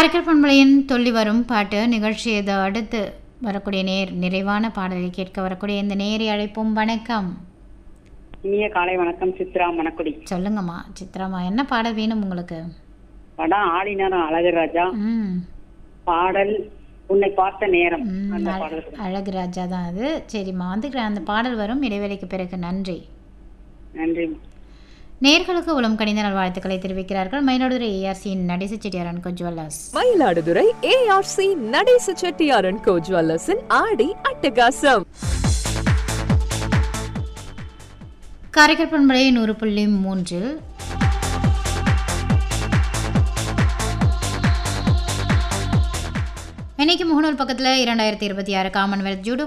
காரைக்கால் பண்பலையின் சொல்லி வரும் பாட்டு நிகழ்ச்சி இதை அடுத்து வரக்கூடிய நேர் நிறைவான பாடலை கேட்க வரக்கூடிய இந்த நேரை அழைப்போம் வணக்கம் இனிய காலை வணக்கம் சித்ரா மணக்குடி சொல்லுங்கம்மா சித்ராம்மா என்ன பாடல் வேணும் உங்களுக்கு படம் ஆடினாரும் அழகராஜா ம் பாடல் உன்னை பார்த்த நேரம் ம், அந்த அழ- பாடல் அழகு ராஜா தான் அது சரிம்மா வந்துக்கிறேன் அந்த பாடல் வரும் இடைவேளைக்கு பிறகு நன்றி நன்றி நேர்களுக்கு உளம் கணித நல்வாழ்த்துக்களை தெரிவிக்கிறார்கள் மயிலாடுதுறை ஏஆர்சியின் நடேச செட்டியாரன் ஜுவல்லர்ஸ் மயிலாடுதுறை ஏஆர்சி நடேச செட்டியாரன் கோ ஜுவல்லர்ஸின் ஆடி அட்டகாசம் காரைக்கால் பண்பலை நூறு புள்ளி மூன்றில் இன்னைக்கு முகநூல் பக்கத்தில் இரண்டாயிரத்தி இருபத்தி ஆறு காமன்வெல்த் ஜூடோ